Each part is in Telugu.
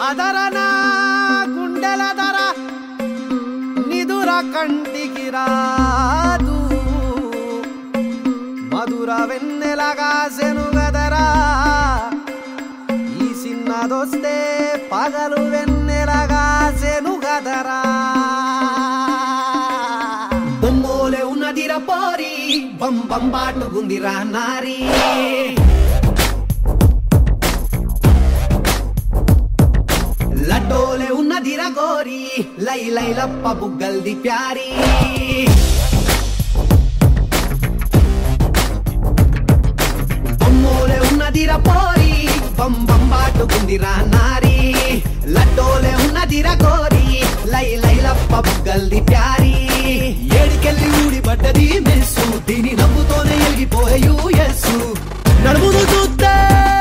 ఆదరణ గుండెల ధర నిదుర కంటికి రాదు మధుర వెన్నెలగా సెనుగదరా ఈ చిన్నదొస్తే పగలు వెన్నెలగా సెనుగదరా బొమ్మోలే ఉన్నదిరా పోరి బం బం బాటుకుందిరా నారీ లడ్డోలే ఉన్నదిరా గోరి లై లై లప్ప బుగ్గల్ది ప్యారీ బొమ్మోలే ఉన్నదిరా పోరి బం బం బాటుకుందిరా నారీ లడ్డోలే ఉన్నదిరా గోరి లై లై లప్ప బుగ్గల్ది ప్యారీ ఏడికెళ్ళి ఊడిపడ్డది మెస్సు దీని నవ్వుతోనే ఎలిగిపోయే యూఎస్సు నడుమును చూస్తే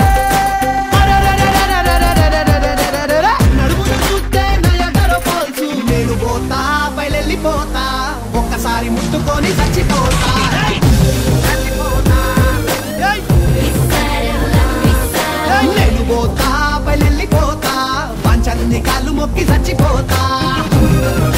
నడుమును చూస్తే నయగర ఫాల్స్ నేను పోతా బయలెళ్ళిపోతా ఒక్కసారి ముట్టుకొని చచ్చిపోతా చచ్చిపోతా ఏయ్! నేను పోతా బయలెళ్ళిపోతా పంచన్ని కాళ్ళు మొక్కి చచ్చిపోతా